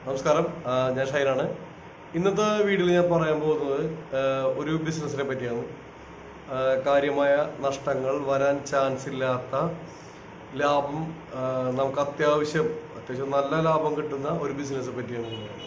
നമസ്കാരം ആ, ഞാൻ ഷൈനാണ് ഇന്നത്തെ വീഡിയോയിൽ ഞാൻ പറയാൻ പോകുന്നത് ആ, ഒരു ബിസിനസ്സിനെ പറ്റിയാണ് ആ, കാര്യമായ നഷ്ടങ്ങൾ വരാൻ ചാൻസ് ഇല്ലാത്ത ലാഭം ആ, നമുക്ക് അത്യാവശ്യം അത്യാവശ്യം നല്ല ലാഭം കിട്ടുന്ന ഒരു ബിസിനസ്സിനെ പറ്റിയാണ് ഞാൻ പറയുന്നത്.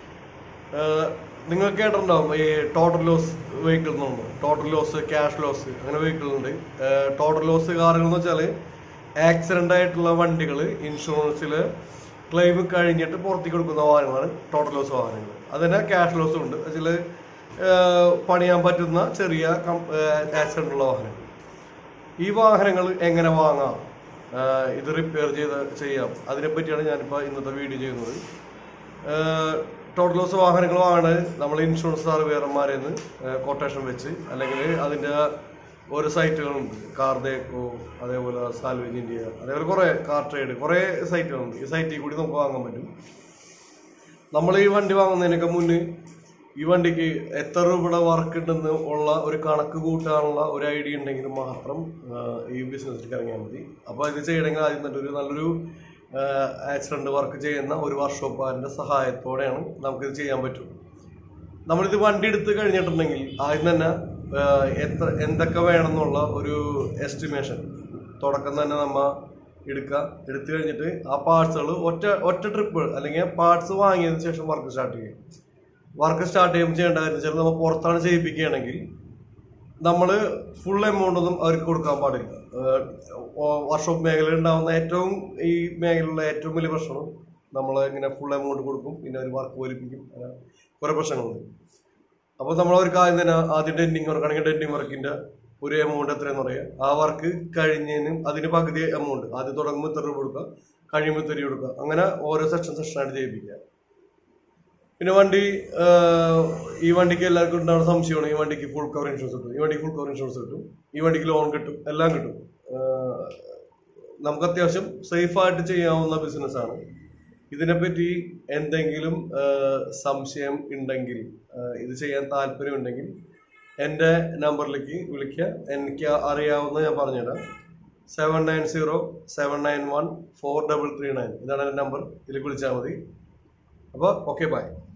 ആ, നിങ്ങൾ കേട്ടിട്ടുണ്ടാവും ഈ ടോട്ടൽ ലോസ് വെഹിക്കിൾ എന്നുണ്ട് ടോട്ടൽ ലോസ് ക്യാഷ് ലോസ് അങ്ങനെ വെഹിക്കിൾ ഉണ്ട് ടോട്ടൽ ലോസ് കാറുകൾ എന്ന് വെച്ചാൽ ആക്സിഡന്റ് ആയിട്ടുള്ള വണ്ടികൾ ഇൻഷുറൻസിൽ ക്ലെയിം കഴിഞ്ഞിട്ട് പുറത്തേക്ക് കൊടുക്കുന്ന വാഹനങ്ങളാണ് ടോട്ടൽ ലോസ് വാഹനങ്ങൾ അതിന് ക്യാഷ് ലോസും ഉണ്ട് അതിൽ പണിയാൻ പറ്റുന്ന ചെറിയ ആക്സിഡന്റ് ഉള്ള വാഹനങ്ങൾ ഈ വാഹനങ്ങൾ എങ്ങനെ വാങ്ങാം ആ, ഇത് റിപ്പയർ ചെയ്ത് ചെയ്യാം അതിനെപ്പറ്റിയാണ് ഞാനിപ്പോൾ ഇന്നത്തെ വീഡിയോ ചെയ്യുന്നത് ടോട്ടൽ ലോസ് വാഹനങ്ങളുമാണ് നമ്മൾ ഇൻഷുറൻസ് സർവേയർമാരിൽ നിന്ന് കൊട്ടേഷൻ വെച്ച് അല്ലെങ്കിൽ അതിൻ്റെ ഓരോ സൈറ്റുകളുണ്ട് കാർദേക്കോ അതേപോലെ സാൽവേജ് ഇന്ത്യ അതേപോലെ കുറേ കാർ ട്രേഡ് കുറേ സൈറ്റുകളുണ്ട് ഈ സൈറ്റിൽ കൂടി നമുക്ക് വാങ്ങാൻ പറ്റും നമ്മൾ ഈ വണ്ടി വാങ്ങുന്നതിനൊക്കെ മുന്നേ ഈ വണ്ടിക്ക് എത്ര രൂപയുടെ വർക്ക് ഉണ്ടെന്ന് ഉള്ള ഒരു കണക്ക് കൂട്ടാനുള്ള ഒരു ഐഡിയ ഉണ്ടെങ്കിൽ മാത്രം ആ, ഈ ബിസിനസ്സിലേക്ക് ഇറങ്ങിയാൽ മതി അപ്പോൾ ഇത് ചെയ്യണമെങ്കിൽ ആദ്യം തന്നെ ഒരു നല്ലൊരു ആക്സിഡന്റ് വർക്ക് ചെയ്യുന്ന ഒരു വർക്ക്ഷോപ്പുകാരൻ്റെ സഹായത്തോടെയാണ് നമുക്കിത് ചെയ്യാൻ പറ്റും നമ്മളിത് വണ്ടി എടുത്ത് കഴിഞ്ഞിട്ടുണ്ടെങ്കിൽ ആദ്യം തന്നെ ആ, എത്ര എന്തൊക്കെ വേണമെന്നുള്ള ഒരു എസ്റ്റിമേഷൻ തുടക്കം തന്നെ നമ്മ എടുക്കുക എടുത്തു കഴിഞ്ഞിട്ട് ആ പാർട്സുകൾ ഒറ്റ ഒറ്റ ട്രിപ്പ് അല്ലെങ്കിൽ പാർട്സ് വാങ്ങിയതിന് ശേഷം വർക്ക് സ്റ്റാർട്ട് ചെയ്യും വർക്ക് സ്റ്റാർട്ട് ചെയ്യുമ്പോൾ ചെയ്യേണ്ട കാര്യം വെച്ചാൽ നമ്മൾ പുറത്താണ് ചെയ്യിപ്പിക്കുകയാണെങ്കിൽ നമ്മൾ ഫുൾ എമൗണ്ട് ഒന്നും അവർക്ക് കൊടുക്കാൻ പാടില്ല വർക്ക്ഷോപ്പ് മേഖലയിൽ ഉണ്ടാകുന്ന ഏറ്റവും ഈ മേഖലയിലുള്ള ഏറ്റവും വലിയ പ്രശ്നം നമ്മൾ ഇങ്ങനെ ഫുൾ എമൗണ്ട് കൊടുക്കും പിന്നെ ഒരു വർക്ക് വലിപ്പിക്കും അങ്ങനെ കുറേ പ്രശ്നങ്ങളുണ്ട് അപ്പോൾ നമ്മൾ ഒരു കാര്യം തന്നെ ആദ്യം ഡെൻഡിങ് വർക്ക് ആണെങ്കിൽ ഡെൻഡിങ് വർക്കിന്റെ ഒരു എമൗണ്ട് എത്രയെന്ന് പറയുക ആ വർക്ക് കഴിഞ്ഞതിന് അതിന് പകുതി എമൗണ്ട് ആദ്യം തുടങ്ങുമ്പോൾ ഇത്ര രൂപ കൊടുക്കുക കഴിയുമ്പോൾ ഇത്ര രൂപ കൊടുക്കുക അങ്ങനെ ഓരോ സെക്ഷൻ സെക്ഷനായിട്ട് ചെയ്യിപ്പിക്കുക പിന്നെ വണ്ടി ആഹ്, ഈ വണ്ടിക്ക് എല്ലാവർക്കും ഉണ്ടാവുന്ന സംശയമാണ് ഈ വണ്ടിക്ക് ഫുൾ കവർ ഇൻഷുറൻസ് കിട്ടും ഈ വണ്ടിക്ക് ഫുൾ കവർ ഇൻഷുറൻസ് കിട്ടും ഈ വണ്ടിക്ക് ലോൺ കിട്ടും എല്ലാം കിട്ടും ആഹ്, നമുക്ക് അത്യാവശ്യം സേഫായിട്ട് ചെയ്യാവുന്ന ബിസിനസ്സാണ് ഇതിനെപ്പറ്റി എന്തെങ്കിലും ആഹ്, സംശയം ഉണ്ടെങ്കിൽ ആഹ്, ഇത് ചെയ്യാൻ താല്പര്യം ഉണ്ടെങ്കിൽ എൻ്റെ നമ്പറിലേക്ക് വിളിക്കുക എനിക്ക് അറിയാവുന്ന ഞാൻ പറഞ്ഞുതരാം seven nine zero seven nine one four double three nine ഇതാണ് എൻ്റെ നമ്പർ ഇതിൽ വിളിച്ചാൽ മതി അപ്പോൾ ഓക്കെ ബൈ